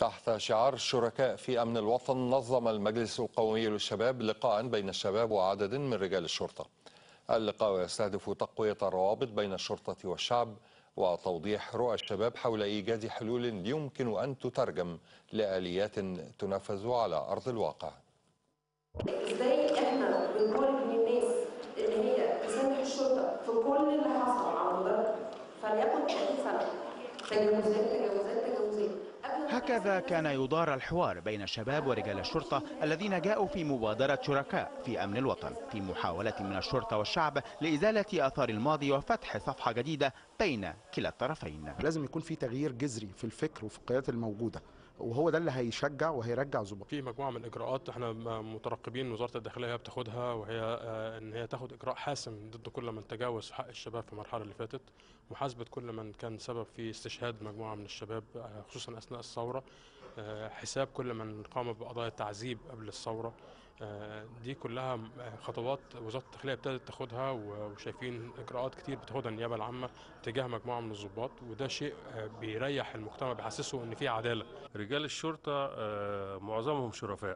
تحت شعار الشركاء في أمن الوطن نظم المجلس القومي للشباب لقاء بين الشباب وعدد من رجال الشرطة اللقاء يستهدف تقوية الروابط بين الشرطة والشعب وتوضيح رؤى الشباب حول إيجاد حلول يمكن أن تترجم لآليات تنفذ على أرض الواقع ازاي احنا بنطالب من الناس ان هي تسامح الشرطه في كل اللي حصل على مدار فليكن 30 سنه تجاوزات تجاوزات تجاوزات قبل ما هكذا كان يدار الحوار بين الشباب ورجال الشرطة الذين جاءوا في مبادرة شركاء في أمن الوطن في محاولة من الشرطة والشعب لإزالة آثار الماضي وفتح صفحة جديدة بين كلا الطرفين لازم يكون في تغيير جذري في الفكر وفي القيادات الموجوده وهو ده اللي هيشجع وهيرجع ظباط في مجموعه من الاجراءات احنا مترقبين وزاره الداخليه بتاخدها وهي آه، ان هي تاخد اجراء حاسم ضد كل من تجاوز حق الشباب في المرحله اللي فاتت محاسبه كل من كان سبب في استشهاد مجموعه من الشباب آه، خصوصا اثناء الثوره آه، حساب كل من قام بقضايا التعذيب قبل الثوره آه، دي كلها م- آه، خطوات وزاره الداخليه ابتدت تاخدها و- وشايفين اجراءات كتير بتاخدها النيابه العامه تجاه مجموعه من الضباط وده شيء آه، بيريح المجتمع بيحسسه ان في عداله رجال الشرطة آه، معظمهم شرفاء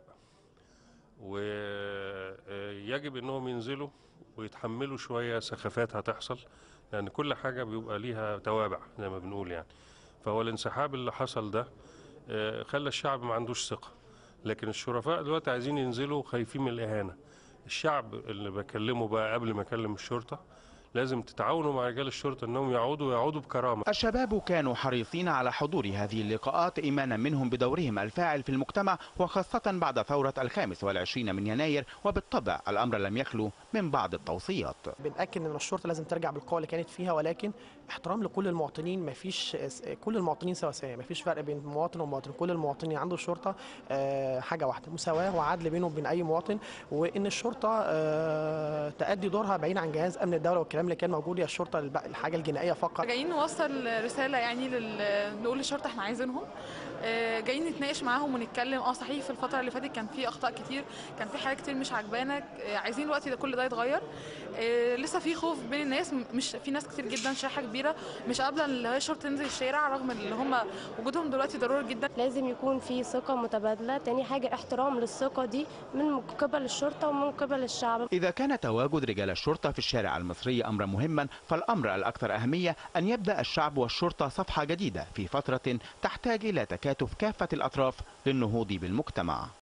ويجب انهم ينزلوا ويتحملوا شوية سخافات هتحصل لان كل حاجة بيبقى ليها توابع زي ما بنقول يعني فهو الانسحاب اللي حصل ده آه، خلى الشعب ما عندوش ثقة لكن الشرفاء دلوقتي عايزين ينزلوا خايفين من الإهانة الشعب اللي بكلمه بقى قبل ما اكلم الشرطة لازم تتعاونوا مع رجال الشرطة انهم يعودوا يعودوا بكرامة الشباب كانوا حريصين على حضور هذه اللقاءات إيمانا منهم بدورهم الفاعل في المجتمع وخاصة بعد ثورة الخامس والعشرين من يناير وبالطبع الأمر لم يخلو من بعض التوصيات بنأكد ان الشرطه لازم ترجع بالقوه اللي كانت فيها ولكن احترام لكل المواطنين ما فيش كل المواطنين سواسيه ما فيش فرق بين مواطن ومواطن كل المواطنين عنده الشرطه آه، حاجه واحده مساواه وعدل بينه وبين اي مواطن وان الشرطه آه، تأدي دورها بعيد عن جهاز امن الدوله والكلام اللي كان موجود يا الشرطه الب- الحاجه الجنائيه فقط جايين نوصل رسالة يعني لل... نقول للشرطة احنا عايزينهم آه، جايين نتناقش معاهم ونتكلم اه صحيح في الفترة اللي فاتت كان في أخطاء كتير كان في حاجات كتير مش عاجبانا آه، عايزين الوقت ده كل ده يتغير آه، لسه في خوف بين الناس م- مش في ناس كتير جدا شريحة كبيرة مش قابلة اللي هي الشرطة تنزل الشارع رغم ان هم وجودهم دلوقتي ضروري جدا لازم يكون في ثقة متبادلة تاني حاجة احترام للثقة دي من قبل الشرطة ومن قبل الشعب إذا كان تواجد رجال الشرطة في الشارع المصري أمرا مهما فالأمر الأكثر أهمية أن يبدأ الشعب والشرطة صفحة جديدة في فترة تحتاج إلى تكاتف كافة الأطراف للنهوض بالمجتمع